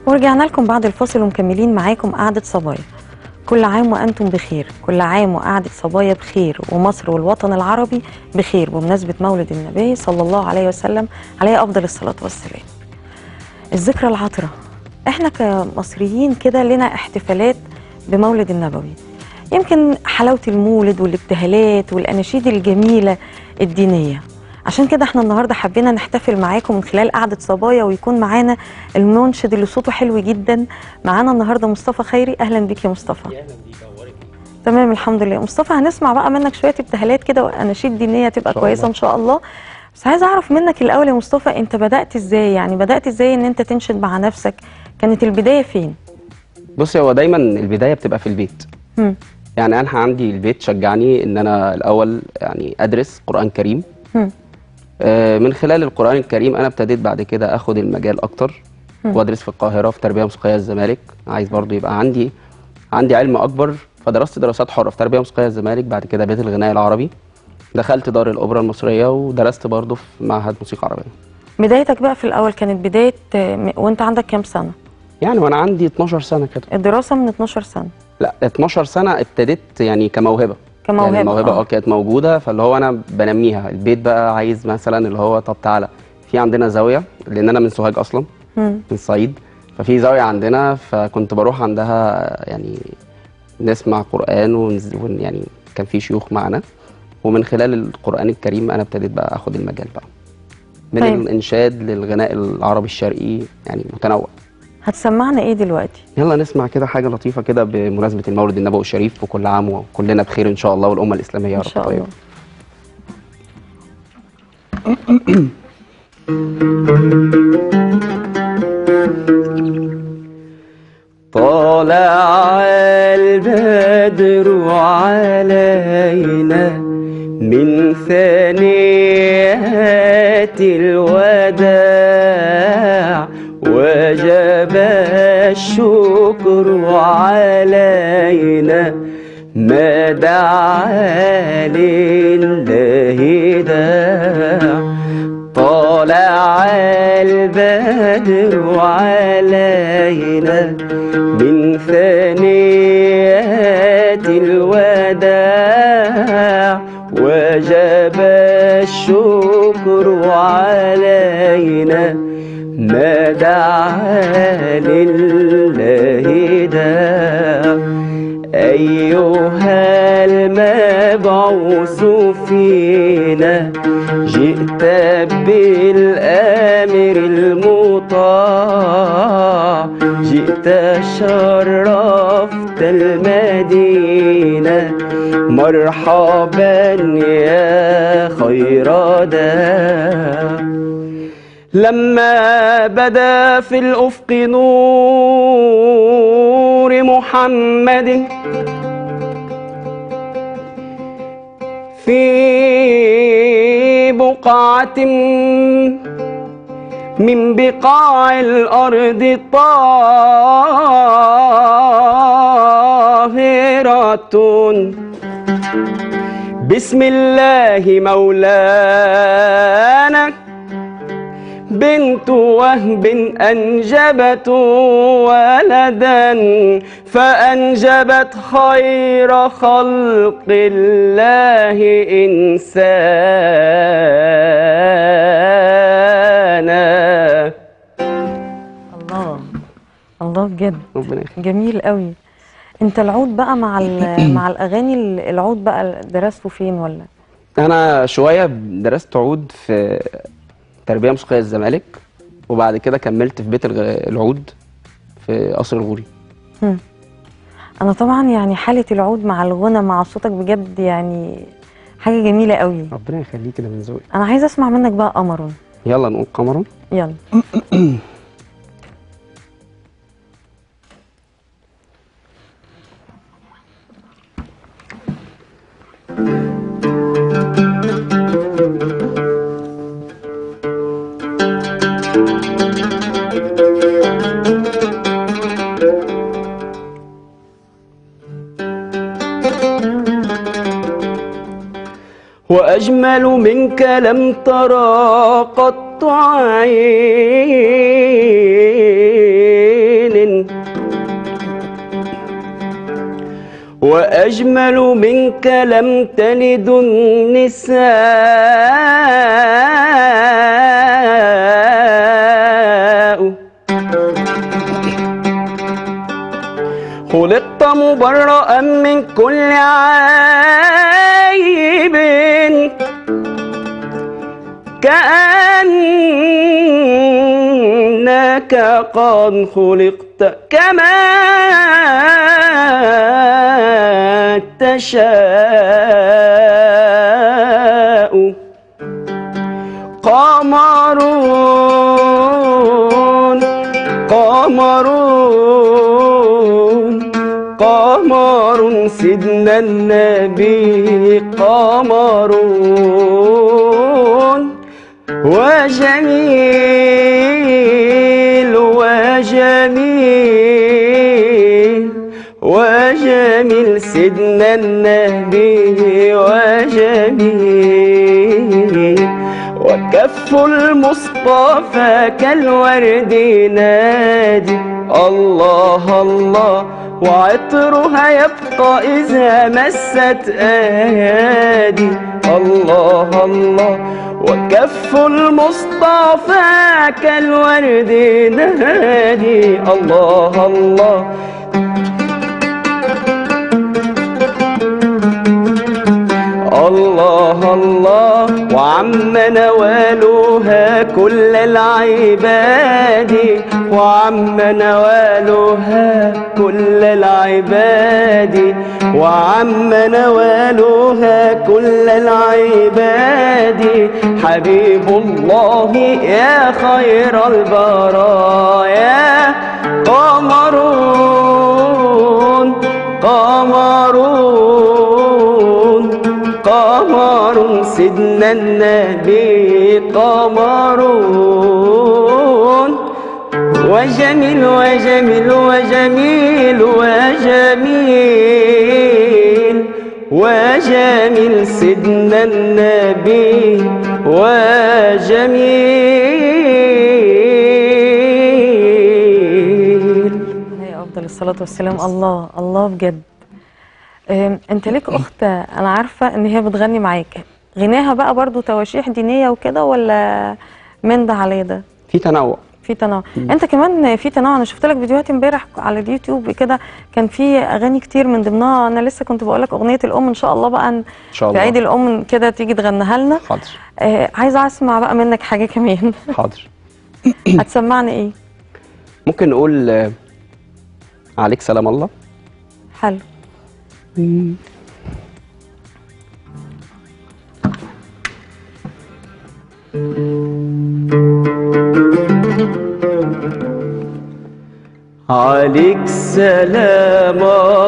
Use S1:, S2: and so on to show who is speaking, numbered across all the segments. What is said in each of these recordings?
S1: ورجعنا لكم بعد الفاصل ومكملين معاكم قعدة صبايا كل عام وأنتم بخير كل عام وقعدة صبايا بخير ومصر والوطن العربي بخير بمناسبة مولد النبي صلى الله عليه وسلم عليه أفضل الصلاة والسلام الذكرى العطرة احنا كمصريين كده لنا احتفالات بمولد النبوي يمكن حلاوة المولد والابتهالات والأناشيد الجميلة الدينية عشان كده احنا النهارده حبينا نحتفل معاكم من خلال قعده صبايا ويكون معانا المنشد اللي صوته حلو جدا معانا النهارده مصطفى خيري اهلا بيك يا مصطفى
S2: اهلا بيك اخبارك
S1: تمام الحمد لله مصطفى هنسمع بقى منك شويه ابتهالات كده واناشيد دينيه تبقى
S2: شاء
S1: كويسه
S2: الله.
S1: ان شاء الله بس عايز اعرف منك الاول يا مصطفى انت بدات ازاي يعني بدات ازاي ان انت تنشد مع نفسك كانت البدايه فين
S2: بصي هو دايما البدايه بتبقى في البيت
S1: هم.
S2: يعني انا عندي البيت شجعني ان انا الاول يعني ادرس قران كريم
S1: هم.
S2: آه، من خلال القران الكريم انا ابتديت بعد كده اخد المجال اكتر وادرس في القاهره في تربيه موسيقيه الزمالك عايز برضو يبقى عندي عندي علم اكبر فدرست دراسات حره في تربيه موسيقيه الزمالك بعد كده بيت الغناء العربي دخلت دار الاوبرا المصريه ودرست برضو في معهد موسيقى عربيه بدايتك
S1: بقى في الاول كانت بدايه آه، م- وانت عندك كام سنه
S2: يعني وانا عندي 12 سنه كده
S1: الدراسه من 12 سنه
S2: لا 12 سنه ابتديت يعني كموهبه
S1: كموهبة،
S2: يعني الموهبه
S1: آه.
S2: اه كانت موجوده فاللي هو انا بنميها البيت بقى عايز مثلا اللي هو طب تعالى في عندنا زاويه لان انا من سوهاج اصلا
S1: هم.
S2: من الصعيد ففي زاويه عندنا فكنت بروح عندها يعني نسمع قران ونز... ون يعني كان في شيوخ معنا ومن خلال القران الكريم انا ابتديت بقى اخد المجال بقى من
S1: طيب.
S2: الانشاد للغناء العربي الشرقي يعني متنوع
S1: هتسمعنا ايه دلوقتي
S2: يلا نسمع كده حاجة لطيفة كده بمناسبة المولد النبوي الشريف وكل عام وكلنا بخير إن شاء الله والأمة الإسلامية يا
S1: ان
S2: رب
S1: شاء
S2: طيب
S1: الله
S2: طلع البدر علينا من ثنيات الوداع وجب الشكر علينا ما دعا لله داع طلع البدر علينا من ثنيات الوداع وجب الشكر علينا ما دعا لله داع أيها المبعوث فينا جئت بالأمر المطاع جئت شرفت المدينة مرحبا يا خير داع لما بدا في الأفق نور محمد في بقعة من بقاع الأرض طاهرة بسم الله مولانا بنت وهب أنجبت ولدا فأنجبت خير خلق الله إنسانا
S1: الله الله بجد
S2: ربنا يخليك
S1: جميل قوي انت العود بقى مع ال- مع الاغاني ال- العود بقى درسته فين ولا
S2: أنا شوية درست عود في تربية موسيقية الزمالك وبعد كده كملت في بيت الغ- العود في قصر الغوري
S1: هم. انا طبعا يعني حاله العود مع الغنى مع صوتك بجد يعني حاجه جميله قوي
S2: ربنا يخليك كده من ذوقك
S1: انا عايزه اسمع منك بقى قمر
S2: يلا نقول قمر
S1: يلا
S2: وأجمل منك لم ترى قط وأجمل منك لم تلد النساء خلقت مبرأ من كل عيب كأنك قد خلقت كما تشاء قمرون قمرون قمر سيدنا النبي قمرون وجميل وجميل وجميل سيدنا النبي وجميل وكف المصطفى كالورد نادي الله الله وعطرها يبقى إذا مست أيادي الله الله وكف المصطفى كالورد نادي الله الله الله الله وعم نوالها كل العباد وعم نوالها كل العباد وعم نوالها كل العباد حبيب الله يا خير البرايا قمرون قمرون قمر سيدنا النبي قمرون وجميل وجميل وجميل وجميل وجميل سيدنا النبي وجميل
S1: عليه افضل الصلاه والسلام الله الله بجد أم، انت ليك اخت انا عارفه ان هي بتغني معاك غناها بقى برضو تواشيح دينيه وكده ولا من ده على ده
S2: في تنوع
S1: في تنوع انت كمان في تنوع انا شفت لك فيديوهات امبارح على اليوتيوب كده كان في اغاني كتير من ضمنها انا لسه كنت بقول لك اغنيه الام ان شاء الله بقى ان
S2: شاء
S1: في
S2: الله.
S1: عيد الام كده تيجي تغنيها لنا
S2: حاضر
S1: آه عايزه اسمع بقى منك حاجه كمان
S2: حاضر
S1: هتسمعنا ايه
S2: ممكن نقول آه، عليك سلام الله
S1: حلو
S2: عليك سلام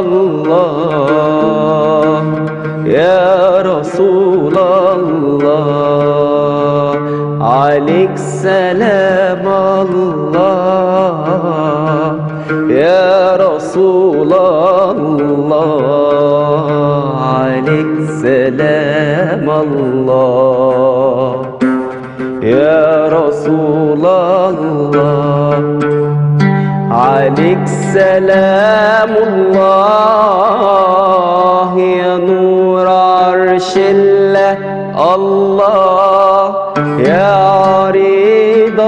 S2: الله يا رسول الله عليك سلام الله يا رسول الله عليك سلام الله يا رسول الله عليك سلام الله يا نور عرش الله الله يا عريض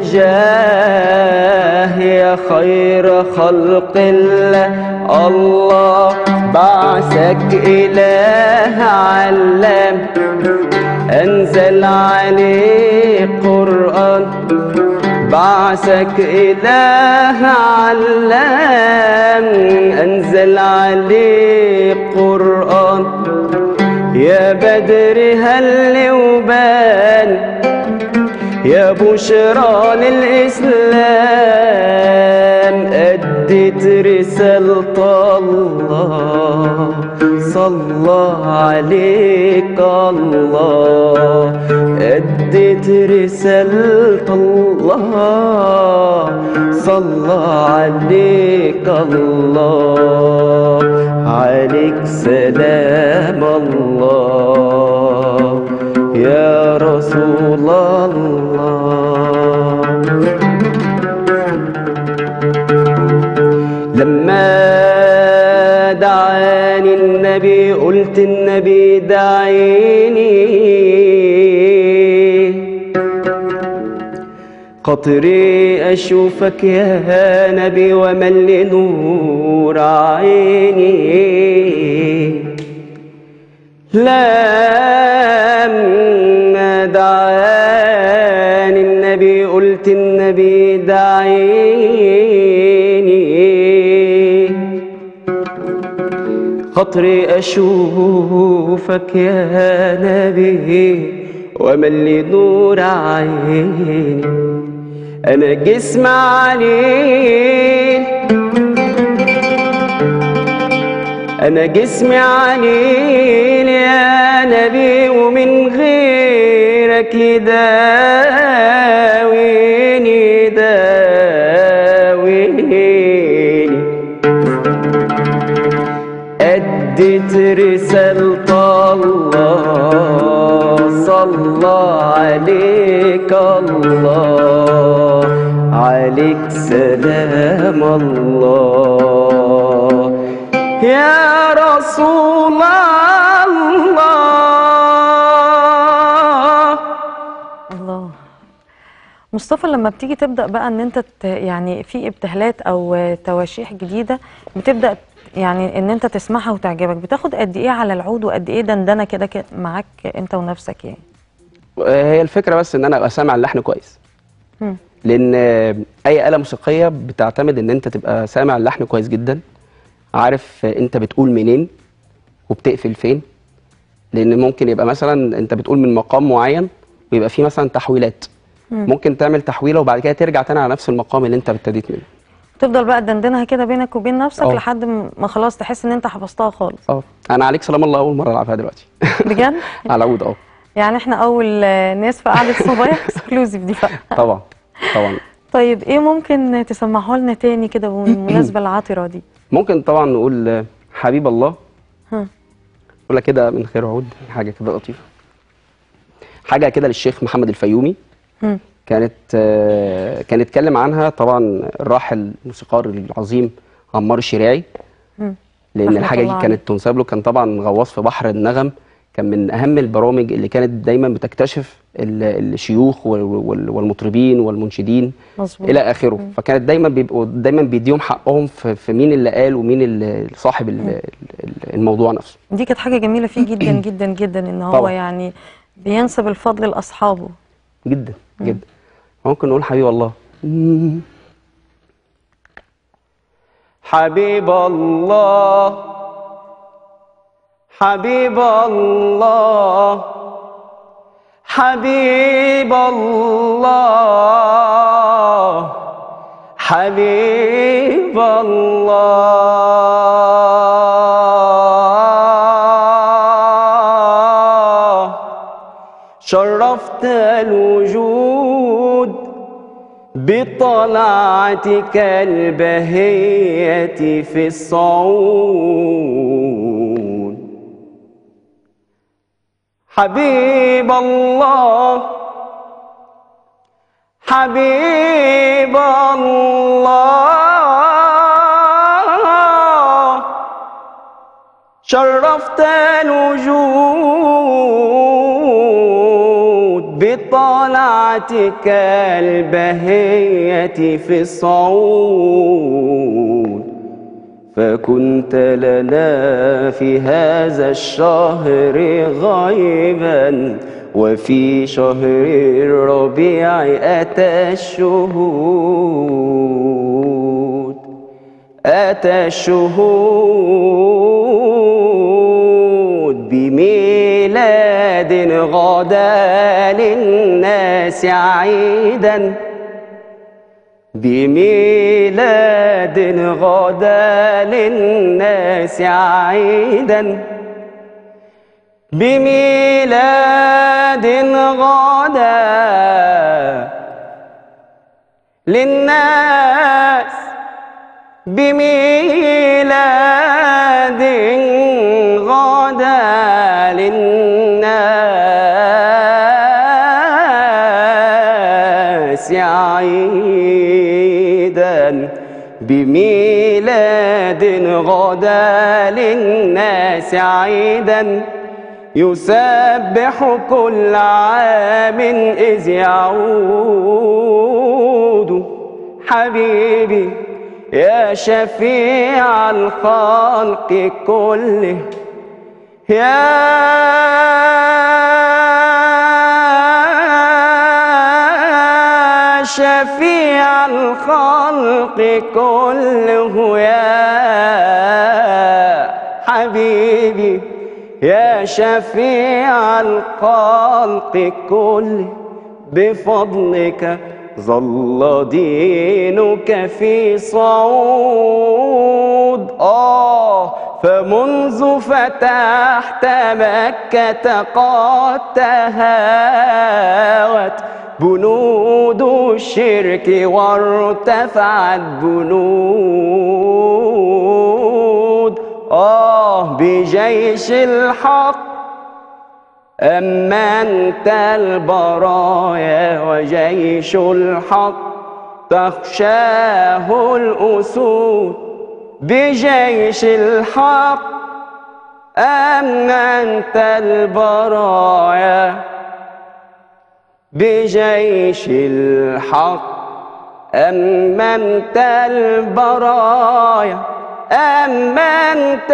S2: الجاه يا خير خلق الله الله بعثك إله علام أنزل عليه قرآن بعثك إله علام أنزل عليه قرآن يا بدر هل وبان يا بشرى للإسلام أديت رسالة الله صلى عليك الله أديت رسالة الله صلى عليك الله عليك سلام الله يا رسول الله لما دعاني النبي دعيني قطري أشوفك يا نبي ومن لنور عيني لما دعاني النبي قلت النبي دعيني خطري أشوفك يا نبي ومن لي نور عيني أنا جسم عليل أنا جسمي عليل يا نبي ومن غيرك يداويني داويني أدت رسالة الله صلى عليك الله عليك سلام الله يا رسول الله
S1: الله مصطفى لما بتيجي تبدا بقى ان انت ت- يعني في ابتهالات او تواشيح جديده بتبدا يعني ان انت تسمعها وتعجبك بتاخد قد ايه على العود وقد ايه دندنه كده كده معاك انت ونفسك يعني
S2: هي الفكرة بس إن أنا أبقى سامع اللحن كويس
S1: مم.
S2: لأن أي آلة موسيقية بتعتمد إن أنت تبقى سامع اللحن كويس جدا عارف أنت بتقول منين وبتقفل فين لأن ممكن يبقى مثلا أنت بتقول من مقام معين ويبقى فيه مثلا تحويلات ممكن تعمل تحويلة وبعد كده ترجع تاني على نفس المقام اللي أنت ابتديت منه
S1: تفضل بقى تدندنها كده بينك وبين نفسك
S2: اه.
S1: لحد ما خلاص تحس ان انت حفظتها خالص
S2: اه أنا عليك سلام الله أول مرة ألعبها دلوقتي
S1: بجد
S2: على عود أه
S1: يعني احنا اول آه، ناس في قعده صبايا اكسكلوزيف دي بقى
S2: طبعا طبعا
S1: طيب ايه ممكن تسمعه لنا تاني كده بالمناسبه العطره دي
S2: ممكن طبعا نقول آه، حبيب الله
S1: ها.
S2: نقولها كده من خير عود حاجه كده لطيفه حاجه كده للشيخ محمد الفيومي
S1: مم.
S2: كانت آه، كان اتكلم عنها طبعا الراحل الموسيقار العظيم عمار الشريعي
S1: مم.
S2: لان
S1: رحمة
S2: الحاجه دي
S1: الله
S2: كانت تنسب له كان طبعا غواص في بحر النغم كان من اهم البرامج اللي كانت دايما بتكتشف ال- الشيوخ وال- وال- والمطربين والمنشدين
S1: مظبوط
S2: الى اخره فكانت دايما بيبقوا دايما بيديهم حقهم في, في مين اللي قال ومين اللي صاحب ال- ال- الموضوع نفسه
S1: دي كانت حاجه جميله فيه جدا جدا جدا ان هو
S2: طبعا.
S1: يعني بينسب الفضل لاصحابه
S2: جدا جدا ممكن نقول حبيب الله حبيب الله حبيب الله حبيب الله حبيب الله شرفت الوجود بطلعتك البهية في الصعود حبيب الله حبيب الله شرفت الوجود بطلعتك البهية في الصعود فكنت لنا في هذا الشهر غيبا وفي شهر الربيع أتى الشهود أتى الشهود بميلاد غدا للناس عيدا بميلاد غدا للناس عيدا بميلاد غدا للناس بميلاد غدا للناس عيدا بميلاد غدا للناس عيدا يسبح كل عام إذ يعود حبيبي يا شفيع الخلق كله يا شفيع الخلق كله يا حبيبي يا شفيع الخلق كله بفضلك ظل دينك في صعود آه فمنذ فتحت مكة قد تهاوت بنود الشرك وارتفعت بنود آه بجيش الحق أمنت البرايا وجيش الحق تخشاه الأسود بجيش الحق أمنت البرايا بجيش الحق أمنت البرايا أمنت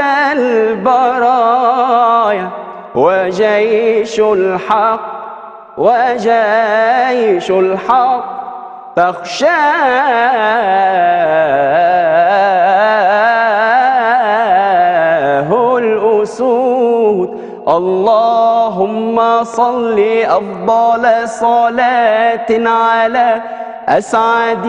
S2: البرايا وجيش الحق وجيش الحق تخشاه الأسود اللهم صل أفضل صلاة على أسعد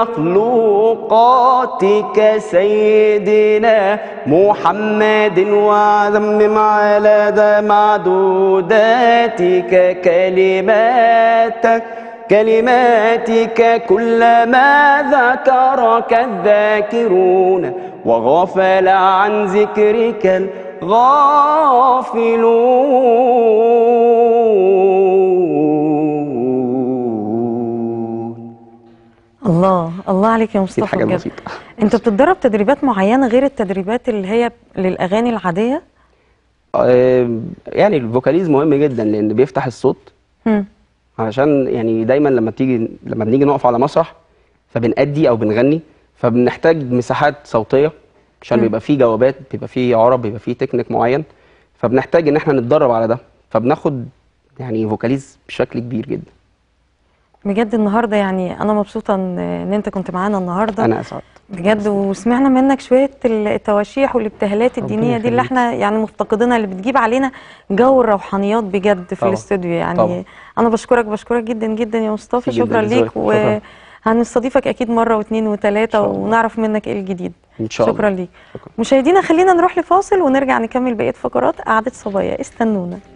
S2: مخلوقاتك سيدنا محمد وعظم على ذا معدوداتك كلماتك كلماتك كلما ذكرك الذاكرون وغفل عن ذكرك الغافلون
S1: الله الله عليك يا
S2: دي
S1: مصطفى
S2: حاجة
S1: بجد
S2: بسيطة
S1: انت بتتدرب تدريبات معينه غير التدريبات اللي هي للاغاني العاديه
S2: آه، يعني الفوكاليز مهم جدا لأن بيفتح الصوت
S1: هم.
S2: علشان يعني دايما لما بتيجي لما بنيجي نقف على مسرح فبنأدي او بنغني فبنحتاج مساحات صوتيه عشان
S1: مم.
S2: بيبقى فيه جوابات بيبقى فيه عرب بيبقى فيه تكنيك معين فبنحتاج ان احنا نتدرب على ده فبناخد يعني فوكاليز بشكل كبير جدا
S1: بجد النهارده يعني انا مبسوطه ان ان انت كنت معانا النهارده
S2: انا اسعد
S1: بجد وسمعنا منك شويه التواشيح والابتهالات
S2: ربنا
S1: الدينيه دي اللي
S2: يخليك.
S1: احنا يعني مفتقدينها اللي بتجيب علينا جو الروحانيات بجد في
S2: طبعا.
S1: الاستوديو يعني
S2: طبعا.
S1: انا بشكرك بشكرك جدا جدا يا مصطفى
S2: ميرسي جداً
S1: شكرا ليك
S2: لذوقك. شكراً.
S1: وهنستضيفك اكيد مره واثنين وثلاثه
S2: إن شاء الله.
S1: ونعرف منك ايه الجديد
S2: ان شاء الله
S1: شكرا ليك
S2: شكرا
S1: مشاهدينا خلينا نروح لفاصل ونرجع نكمل بقيه فقرات قعده صبايا استنونا